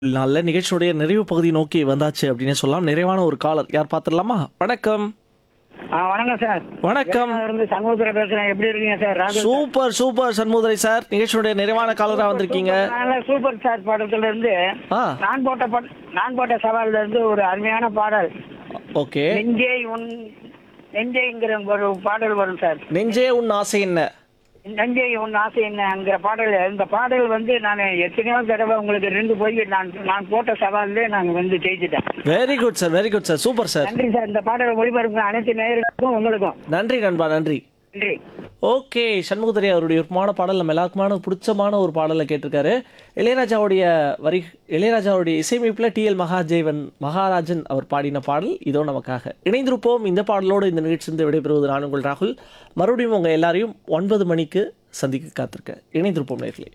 நல்ல நிகழ்ச்சியுடைய நிறைவு பகுதி நோக்கி வந்தாச்சு அப்படின்னு சொல்லலாம் நிறைவான ஒரு காலர் யார் பார்த்துடலாமா வணக்கம் ஆ வணக்கம் சார் வணக்கம் நான் இருந்து சண்முகத்துல பேசுறேன் எப்படி இருக்கீங்க சார் ராகுல் சூப்பர் சூப்பர் சண்முகரை சார் நிகழ்ச்சியுடைய நிறைவான காலரா வந்திருக்கீங்க நல்ல சூப்பர் ஸ்டார் படத்துல இருந்து ஆ நான் போட்ட பட- நான் போட்ட சவால்ல இருந்து ஒரு அருமையான பாடல் ஓகே நெஞ்சே உன் நெஞ்சேங்கிற ஒரு பாடல் வரும் சார் நெஞ்சே உன் ஆசை என்ன நெஞ்சே உன் ஆசை என்னங்கிற பாடல் இந்த பாடல் வந்து நான் எத்தனையோ தடவை உங்களுக்கு ரெண்டு போய் நான் நான் போட்ட சவால்ல நான் வந்து ஜெயிச்சிட்டேன் very good sir very good sir super sir நன்றி சார் இந்த பாடல் ஒளிபரப்பு அனைத்து நேயர்களுக்கும் உங்களுக்கும் நன்றி நண்பா நன்றி நன்றி ஓகே சண்முகதரி அவருடைய விருப்பமான பாடல் நம்ம எல்லாருக்குமான பிடிச்சமான ஒரு பாடலை கேட்டிருக்காரு இளையராஜாவுடைய வரி இளையராஜாவுடைய இசையமைப்பில் டிஎல் மகாஜேவன் மகாராஜன் அவர் பாடின பாடல் இதோ நமக்காக இணைந்திருப்போம் இந்த பாடலோடு இந்த நிகழ்ச்சியிலிருந்து விடைபெறுவது நான் உங்கள் ராகுல் மறுபடியும் உங்கள் எல்லாரையும் ஒன்பது மணிக்கு சந்திக்க காத்திருக்கேன் இணைந்திருப்போம் நேர்களே